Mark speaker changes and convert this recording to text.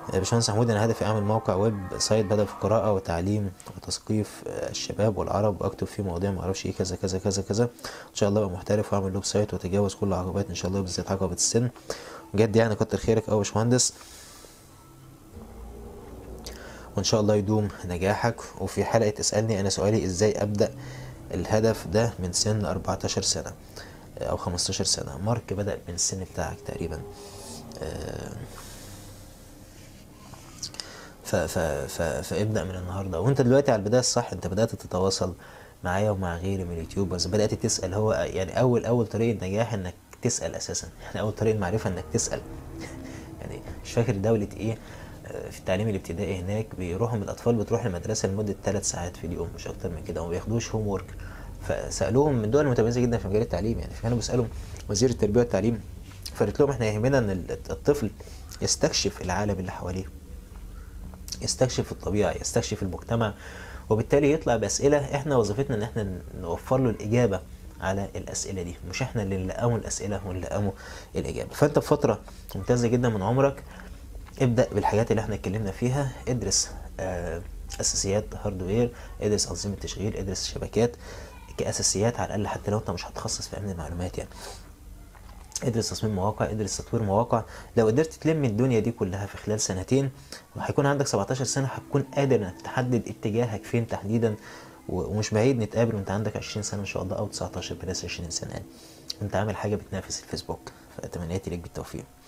Speaker 1: باشمهندس محمود انا هدفي اعمل موقع ويب سايت بهدف القراءه وتعليم وتثقيف الشباب والعرب واكتب فيه مواضيع ما اعرفش ايه كذا كذا كذا كذا ان شاء الله ابقى محترف واعمل ويب سايت واتجاوز كل العقبات ان شاء الله بالذات عقبه السن بجد يعني كتر خيرك قوي يا باشمهندس وان شاء الله يدوم نجاحك وفي حلقه اسالني انا سؤالي ازاي ابدا الهدف ده من سن 14 سنه او 15 سنه مارك بدا من السن بتاعك تقريبا آه، ف ف ف فابدا من النهارده وانت دلوقتي على البدايه الصح انت بدات تتواصل معايا ومع غيري من اليوتيوبرز بدات تسال هو يعني اول اول طريقه نجاح انك تسال اساسا يعني اول طريقه معرفه انك تسال يعني مش فاكر دوله ايه آه، في التعليم الابتدائي هناك بيروحوا من الاطفال بتروح المدرسه لمده ثلاث ساعات في اليوم مش اكتر من كده وما بياخدوش هوم ورك فسالوهم من دول متميزه جدا في مجال التعليم يعني فكانوا بيسالوا وزير التربيه والتعليم فقالت لهم احنا يهمنا ان الطفل يستكشف العالم اللي حواليه يستكشف الطبيعه يستكشف المجتمع وبالتالي يطلع باسئله احنا وظيفتنا ان احنا نوفر له الاجابه على الاسئله دي مش احنا اللي نلقموا الاسئله ونلقموا الاجابه فانت في فتره ممتازه جدا من عمرك ابدا بالحاجات اللي احنا اتكلمنا فيها ادرس آه، اساسيات هاردوير ادرس انظمه تشغيل ادرس شبكات كاساسيات على الاقل حتى لو انت مش هتخصص في امن المعلومات يعني ادرس تصميم مواقع ادرس تطوير مواقع لو قدرت تلم الدنيا دي كلها في خلال سنتين وهيكون عندك 17 سنه هتكون قادر انك تحدد اتجاهك فين تحديدا و- ومش بعيد نتقابل وانت عندك 20 سنه ان شاء الله او 19 بلاش 20 سنه يعني انت عامل حاجه بتنافس الفيسبوك فتمنياتي ليك بالتوفيق